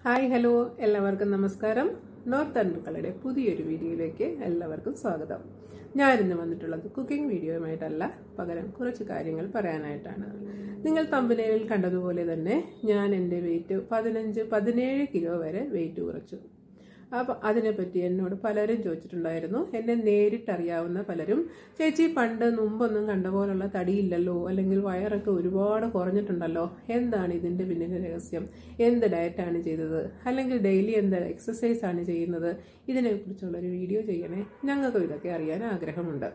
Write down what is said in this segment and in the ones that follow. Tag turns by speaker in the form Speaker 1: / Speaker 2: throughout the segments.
Speaker 1: hi hello എല്ലാവർക്കും നമസ്കാരം north മക്കളുടെ പുതിയൊരു വീഡിയോയിലേക്ക് എല്ലാവർക്കും സ്വാഗതം ഞാനിന്ന് വന്നിട്ടുള്ളത് കുക്കിംഗ് വീഡിയോയുമായിട്ടല്ല പകരം കുറച്ച് കാര്യങ്ങൾ പറയാനായിട്ടാണ് നിങ്ങൾ തമ്പനയിൽ കണ്ടതുപോലെ തന്നെ ഞാൻ എൻ്റെ വെയിറ്റ് പതിനഞ്ച് പതിനേഴ് കിലോ വരെ വെയിറ്റ് കുറച്ചു അപ്പം അതിനെപ്പറ്റി എന്നോട് പലരും ചോദിച്ചിട്ടുണ്ടായിരുന്നു എന്നെ നേരിട്ടറിയാവുന്ന പലരും ചേച്ചി പണ്ട് മുമ്പൊന്നും കണ്ട പോലുള്ള തടിയില്ലല്ലോ അല്ലെങ്കിൽ വയറൊക്കെ ഒരുപാട് കുറഞ്ഞിട്ടുണ്ടല്ലോ എന്താണ് ഇതിൻ്റെ പിന്നിലെ രഹസ്യം എന്ത് ഡയറ്റാണ് ചെയ്തത് അല്ലെങ്കിൽ ഡെയിലി എന്ത് എക്സസൈസ് ആണ് ചെയ്യുന്നത് ഇതിനെക്കുറിച്ചുള്ളൊരു വീഡിയോ ചെയ്യണേ ഞങ്ങൾക്കും ഇതൊക്കെ അറിയാൻ ആഗ്രഹമുണ്ട്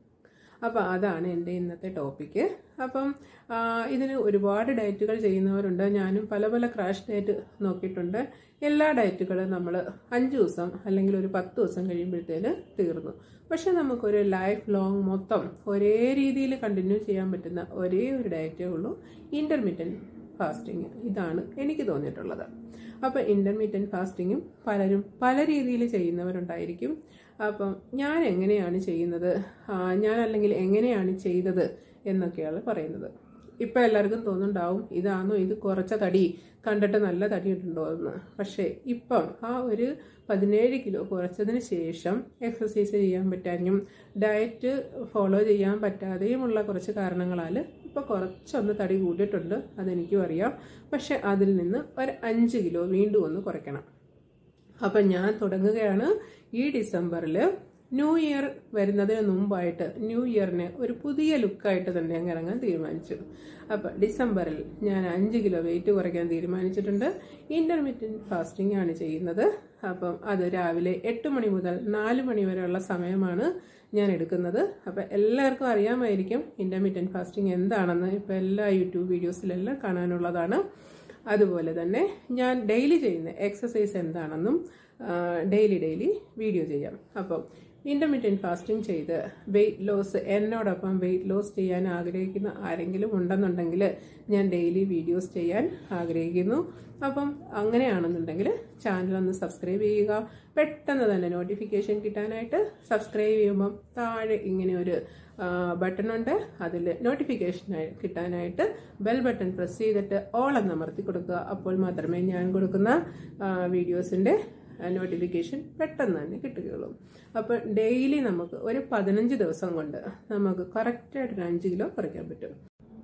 Speaker 1: അപ്പോൾ അതാണ് എൻ്റെ ഇന്നത്തെ ടോപ്പിക്ക് അപ്പം ആ, ഇതിന് ഒരുപാട് ഡയറ്റുകൾ ചെയ്യുന്നവരുണ്ട് ഞാനും പല പല ക്രാഷ് ഡയറ്റ് നോക്കിയിട്ടുണ്ട് എല്ലാ ഡയറ്റുകളും നമ്മൾ അഞ്ച് ദിവസം അല്ലെങ്കിൽ ഒരു പത്ത് ദിവസം കഴിയുമ്പോഴത്തേന് തീർന്നു പക്ഷെ നമുക്കൊരു ലൈഫ് ലോങ് മൊത്തം ഒരേ രീതിയിൽ കണ്ടിന്യൂ ചെയ്യാൻ പറ്റുന്ന ഒരേ ഒരു ഡയറ്റേ ഉള്ളൂ ഇൻ്റർമീഡിയൻറ്റ് ഫാസ്റ്റിംഗ് ഇതാണ് എനിക്ക് തോന്നിയിട്ടുള്ളത് അപ്പോൾ ഇൻ്റർമീഡിയൻറ്റ് ഫാസ്റ്റിങ്ങും പലരും പല രീതിയിൽ ചെയ്യുന്നവരുണ്ടായിരിക്കും അപ്പം ഞാൻ എങ്ങനെയാണ് ചെയ്യുന്നത് ആ, ഞാൻ അല്ലെങ്കിൽ എങ്ങനെയാണ് ചെയ്തത് എന്നൊക്കെയാണ് പറയുന്നത് ഇപ്പം എല്ലാവർക്കും തോന്നുന്നുണ്ടാവും ഇതാണോ ഇത് കുറച്ച തടി കണ്ടിട്ട് നല്ല തടി ഉണ്ടോ എന്ന് പക്ഷേ ഇപ്പം ആ ഒരു പതിനേഴ് കിലോ കുറച്ചതിന് ശേഷം എക്സസൈസ് ചെയ്യാൻ പറ്റാനും ഡയറ്റ് ഫോളോ ചെയ്യാൻ പറ്റാതെയുമുള്ള കുറച്ച് കാരണങ്ങളാൽ ഇപ്പോൾ കുറച്ചൊന്ന് തടി കൂടിയിട്ടുണ്ട് അതെനിക്കും അറിയാം പക്ഷെ അതിൽ നിന്ന് ഒരു അഞ്ച് കിലോ വീണ്ടും ഒന്ന് കുറയ്ക്കണം അപ്പം ഞാൻ തുടങ്ങുകയാണ് ഈ ഡിസംബറിൽ ന്യൂ ഇയർ വരുന്നതിന് മുമ്പായിട്ട് ന്യൂ ഇയറിന് ഒരു പുതിയ ലുക്കായിട്ട് തന്നെ അങ്ങ് ഇറങ്ങാൻ തീരുമാനിച്ചു അപ്പം ഡിസംബറിൽ ഞാൻ അഞ്ച് കിലോ വെയിറ്റ് കുറയ്ക്കാൻ തീരുമാനിച്ചിട്ടുണ്ട് ഇൻ്റർമീഡിയൻറ്റ് ഫാസ്റ്റിംഗ് ആണ് ചെയ്യുന്നത് അപ്പം അത് രാവിലെ എട്ട് മണി മുതൽ നാല് മണി വരെയുള്ള സമയമാണ് ഞാൻ എടുക്കുന്നത് അപ്പം എല്ലാവർക്കും അറിയാമായിരിക്കും ഇൻ്റർമീഡിയൻറ്റ് ഫാസ്റ്റിംഗ് എന്താണെന്ന് ഇപ്പോൾ എല്ലാ യൂട്യൂബ് വീഡിയോസിലെല്ലാം കാണാനുള്ളതാണ് അതുപോലെ തന്നെ ഞാൻ ഡെയിലി ചെയ്യുന്ന എക്സസൈസ് എന്താണെന്നും ഡെയിലി ഡെയിലി വീഡിയോ ചെയ്യാം അപ്പം ഇൻ്റർമീഡിയൻറ്റ് ഫാസ്റ്റിംഗ് ചെയ്ത് വെയിറ്റ് ലോസ് എന്നോടൊപ്പം വെയിറ്റ് ലോസ് ചെയ്യാൻ ആഗ്രഹിക്കുന്ന ആരെങ്കിലും ഉണ്ടെന്നുണ്ടെങ്കിൽ ഞാൻ ഡെയിലി വീഡിയോസ് ചെയ്യാൻ ആഗ്രഹിക്കുന്നു അപ്പം അങ്ങനെയാണെന്നുണ്ടെങ്കിൽ ചാനൽ ഒന്ന് സബ്സ്ക്രൈബ് ചെയ്യുക പെട്ടെന്ന് തന്നെ നോട്ടിഫിക്കേഷൻ കിട്ടാനായിട്ട് സബ്സ്ക്രൈബ് ചെയ്യുമ്പം താഴെ ഇങ്ങനെ ഒരു ബട്ടൺ ഉണ്ട് അതിൽ നോട്ടിഫിക്കേഷൻ കിട്ടാനായിട്ട് ബെൽ ബട്ടൺ പ്രസ് ചെയ്തിട്ട് ഓൾ എന്ന് അമർത്തി കൊടുക്കുക അപ്പോൾ മാത്രമേ ഞാൻ കൊടുക്കുന്ന വീഡിയോസിൻ്റെ നോട്ടിഫിക്കേഷൻ പെട്ടെന്ന് തന്നെ കിട്ടുകയുള്ളൂ അപ്പോൾ ഡെയിലി നമുക്ക് ഒരു പതിനഞ്ച് ദിവസം കൊണ്ട് നമുക്ക് കറക്റ്റായിട്ടൊരു അഞ്ച് കിലോ കുറയ്ക്കാൻ പറ്റും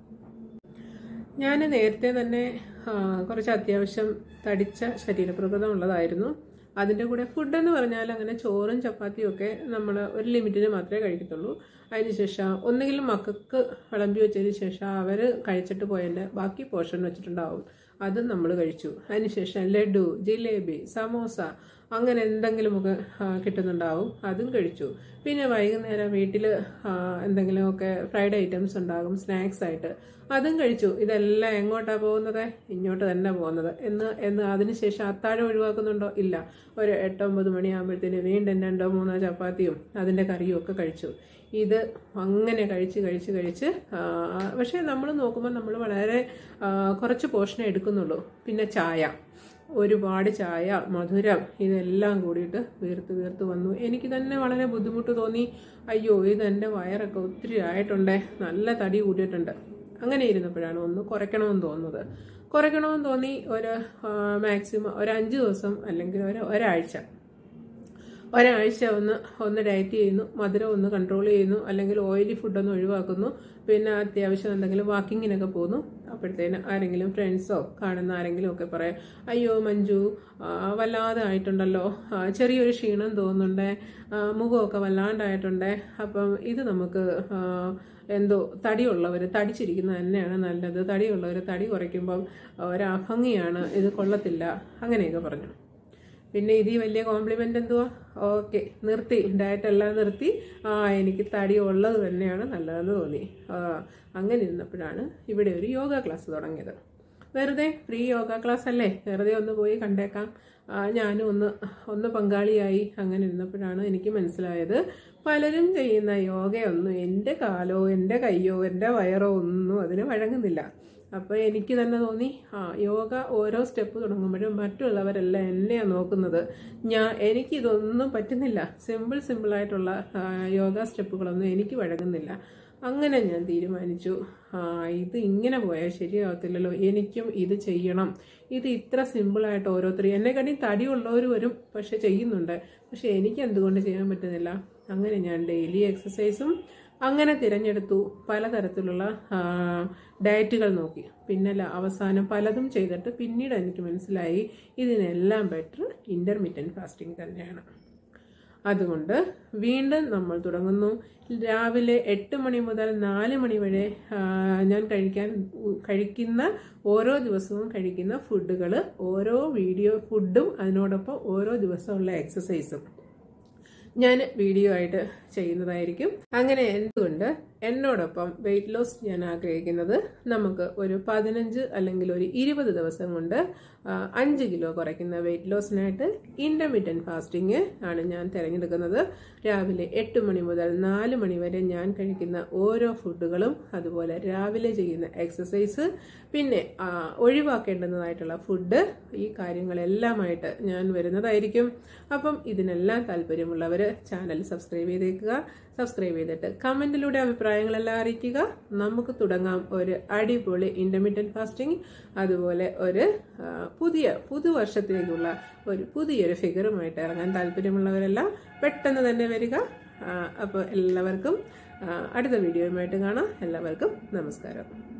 Speaker 1: ഞാൻ നേരത്തെ തന്നെ ആ, കുറച്ച് അത്യാവശ്യം തടിച്ച ശരീരപ്രകൃതം ഉള്ളതായിരുന്നു അതിൻ്റെ കൂടെ ഫുഡ് എന്ന് പറഞ്ഞാൽ അങ്ങനെ ചോറും ചപ്പാത്തിയും ഒക്കെ നമ്മൾ ഒരു ലിമിറ്റിന് മാത്രമേ കഴിക്കത്തുള്ളൂ അതിനുശേഷം ഒന്നുകിൽ മക്കൾക്ക് വിളമ്പി വെച്ചതിന് ശേഷം അവർ കഴിച്ചിട്ട് പോയതിൻ്റെ ബാക്കി പോർഷൻ വെച്ചിട്ടുണ്ടാവും അത് നമ്മൾ കഴിച്ചു അതിനുശേഷം ലഡു ജിലേബി സമോസ അങ്ങനെ എന്തെങ്കിലുമൊക്കെ ആ, കിട്ടുന്നുണ്ടാവും അതും കഴിച്ചു പിന്നെ വൈകുന്നേരം വീട്ടിൽ എന്തെങ്കിലുമൊക്കെ ഫ്രൈഡ് ഐറ്റംസ് ഉണ്ടാകും സ്നാക്സ് ആയിട്ട് അതും കഴിച്ചു ഇതെല്ലാം എങ്ങോട്ടാണ് പോകുന്നത് ഇങ്ങോട്ട് തന്നെ പോകുന്നത് എന്ന് എന്ന് അതിനുശേഷം അത്താഴം ഒഴിവാക്കുന്നുണ്ടോ ഇല്ല ഒരു എട്ടൊമ്പത് മണിയാകുമ്പോഴത്തേന് വീണ്ടും രണ്ടോ മൂന്നോ ചപ്പാത്തിയും അതിൻ്റെ കറിയും ഒക്കെ കഴിച്ചു ഇത് അങ്ങനെ കഴിച്ച് കഴിച്ച് കഴിച്ച് ആ, പക്ഷേ നമ്മൾ നോക്കുമ്പോൾ നമ്മൾ വളരെ ആ, കുറച്ച് പോർഷനെ എടുക്കുന്നുള്ളൂ പിന്നെ ചായ ഒരുപാട് ചായ മധുരം ഇതെല്ലാം കൂടിയിട്ട് വീർത്ത് വീർത്ത് വന്നു എനിക്ക് തന്നെ വളരെ ബുദ്ധിമുട്ട് തോന്നി അയ്യോ ഇത് എൻ്റെ വയറൊക്കെ ഒത്തിരി ആയിട്ടുണ്ടേ നല്ല തടി കൂടിയിട്ടുണ്ട് അങ്ങനെ ഇരുന്നപ്പോഴാണ് ഒന്ന് കുറയ്ക്കണമെന്ന് തോന്നുന്നത് കുറയ്ക്കണമെന്ന് തോന്നി ഒരു മാക്സിമം ഒരു അഞ്ച് ദിവസം അല്ലെങ്കിൽ ഒരു ഒരാഴ്ച ഒരാഴ്ച ഒന്ന് ഒന്ന് ഡയറ്റ് ചെയ്യുന്നു മധുരം ഒന്ന് കൺട്രോൾ ചെയ്യുന്നു അല്ലെങ്കിൽ ഓയിലി ഫുഡൊന്ന് ഒഴിവാക്കുന്നു പിന്നെ അത്യാവശ്യം എന്തെങ്കിലും വാക്കിങ്ങിനൊക്കെ പോകുന്നു അപ്പോഴത്തേന് ആരെങ്കിലും ഫ്രണ്ട്സോ കാണുന്ന ആരെങ്കിലും ഒക്കെ പറയാം അയ്യോ മഞ്ജു ആ, വല്ലാതെ ആയിട്ടുണ്ടല്ലോ ആ, ചെറിയൊരു ക്ഷീണം തോന്നുന്നുണ്ടേ ആ, മുഖമൊക്കെ വല്ലാണ്ടായിട്ടുണ്ടേ അപ്പം ഇത് നമുക്ക് ആ, എന്തോ തടിയുള്ളവർ തടിച്ചിരിക്കുന്നത് തന്നെയാണ് നല്ലത് തടിയുള്ളവർ തടി കുറയ്ക്കുമ്പം ഒരു അഭംഗിയാണ് ഇത് കൊള്ളത്തില്ല അങ്ങനെയൊക്കെ പറഞ്ഞു പിന്നെ ഇത് ഈ വലിയ കോംപ്ലിമെന്റ് എന്തുവാ ഓക്കെ നിർത്തി ഡയറ്റ് എല്ലാം നിർത്തി ആ എനിക്ക് തടി ഉള്ളത് തന്നെയാണ് നല്ലതെന്ന് തോന്നി ആ, അങ്ങനെ ഇരുന്നപ്പോഴാണ് ഇവിടെ ഒരു യോഗ ക്ലാസ് തുടങ്ങിയത് വെറുതെ ഫ്രീ യോഗ ക്ലാസ് അല്ലേ വെറുതെ ഒന്ന് പോയി കണ്ടേക്കാം ആ, ഞാനും ഒന്ന് ഒന്ന് പങ്കാളിയായി അങ്ങനെ ഇരുന്നപ്പോഴാണ് എനിക്ക് മനസ്സിലായത് പലരും ചെയ്യുന്ന യോഗയൊന്നും എൻ്റെ കാലോ എൻ്റെ കയ്യോ എൻ്റെ വയറോ ഒന്നും അതിന് വഴങ്ങുന്നില്ല അപ്പോൾ എനിക്ക് തന്നെ തോന്നി ആ യോഗ ഓരോ സ്റ്റെപ്പ് തുടങ്ങുമ്പോഴും മറ്റുള്ളവരെല്ലാം എന്നെയാണ് നോക്കുന്നത് ഞാൻ എനിക്കിതൊന്നും പറ്റുന്നില്ല സിമ്പിൾ സിമ്പിളായിട്ടുള്ള യോഗ സ്റ്റെപ്പുകളൊന്നും എനിക്ക് വഴങ്ങുന്നില്ല അങ്ങനെ ഞാൻ തീരുമാനിച്ചു ആ, ഇത് ഇങ്ങനെ പോയാൽ ശരിയാവത്തില്ലല്ലോ എനിക്കും ഇത് ചെയ്യണം ഇത് ഇത്ര സിമ്പിളായിട്ട് ഓരോരുത്തർ എന്നെ കണ്ടി തടിയുള്ളവർ വരും പക്ഷെ ചെയ്യുന്നുണ്ട് പക്ഷെ എനിക്ക് എന്തുകൊണ്ട് ചെയ്യാൻ പറ്റുന്നില്ല അങ്ങനെ ഞാൻ ഡെയിലി എക്സസൈസും അങ്ങനെ തിരഞ്ഞെടുത്തു പലതരത്തിലുള്ള ആ, ഡയറ്റുകൾ നോക്കി പിന്നെ ല- അവസാനം പലതും ചെയ്തിട്ട് പിന്നീട് എനിക്ക് മനസ്സിലായി ഇതിനെല്ലാം ബെറ്റർ ഇൻ്റർമീഡിയൻറ്റ് ഫാസ്റ്റിംഗ് തന്നെയാണ് അതുകൊണ്ട് വീണ്ടും നമ്മൾ തുടങ്ങുന്നു രാവിലെ എട്ട് മണി മുതൽ നാല് മണി വരെ ആ, ഞാൻ കഴിക്കാൻ ഉ- കഴിക്കുന്ന ഓരോ ദിവസവും കഴിക്കുന്ന ഫുഡുകൾ ഓരോ വീഡിയോ ഫുഡും അതിനോടൊപ്പം ഓരോ ദിവസമുള്ള എക്സസൈസും ഞാൻ വീഡിയോ ആയിട്ട് ചെയ്യുന്നതായിരിക്കും അങ്ങനെ എന്തുകൊണ്ട് എന്നോടൊപ്പം വെയിറ്റ് ലോസ് ഞാൻ ആഗ്രഹിക്കുന്നത് നമുക്ക് ഒരു പതിനഞ്ച് അല്ലെങ്കിൽ ഒരു ഇരുപത് ദിവസം കൊണ്ട് ആ, അഞ്ച് കിലോ കുറയ്ക്കുന്ന വെയിറ്റ് ലോസിനായിട്ട് ഇൻ്റർമീഡിയൻറ്റ് ഫാസ്റ്റിംഗ് ആണ് ഞാൻ തിരഞ്ഞെടുക്കുന്നത് രാവിലെ എട്ട് മണി മുതൽ നാല് മണി വരെ ഞാൻ കഴിക്കുന്ന ഓരോ ഫുഡുകളും അതുപോലെ രാവിലെ ചെയ്യുന്ന എക്സസൈസ് പിന്നെ ആ, ഒഴിവാക്കേണ്ടുന്നതായിട്ടുള്ള ഫുഡ് ഈ കാര്യങ്ങളെല്ലാമായിട്ട് ഞാൻ വരുന്നതായിരിക്കും അപ്പം ഇതിനെല്ലാം താല്പര്യമുള്ളവർ ചാനൽ സബ്സ്ക്രൈബ് ചെയ്തേക്കുക സബ്സ്ക്രൈബ് ചെയ്തിട്ട് കമൻറ്റിലൂടെ അഭിപ്രായങ്ങളെല്ലാം അറിയിക്കുക നമുക്ക് തുടങ്ങാം ഒരു അടിപൊളി ഇൻ്റർമീഡിയറ്റ് ഫാസ്റ്റിംഗ് അതുപോലെ ഒരു ആ, പുതിയ പുതുവർഷത്തേക്കുള്ള ഒരു പുതിയൊരു ഫിഗറുമായിട്ട് ഇറങ്ങാൻ താല്പര്യമുള്ളവരെല്ലാം പെട്ടെന്ന് തന്നെ വരിക അപ്പോൾ എല്ലാവർക്കും ആ, അടുത്ത വീഡിയോയുമായിട്ട് കാണാം എല്ലാവർക്കും നമസ്കാരം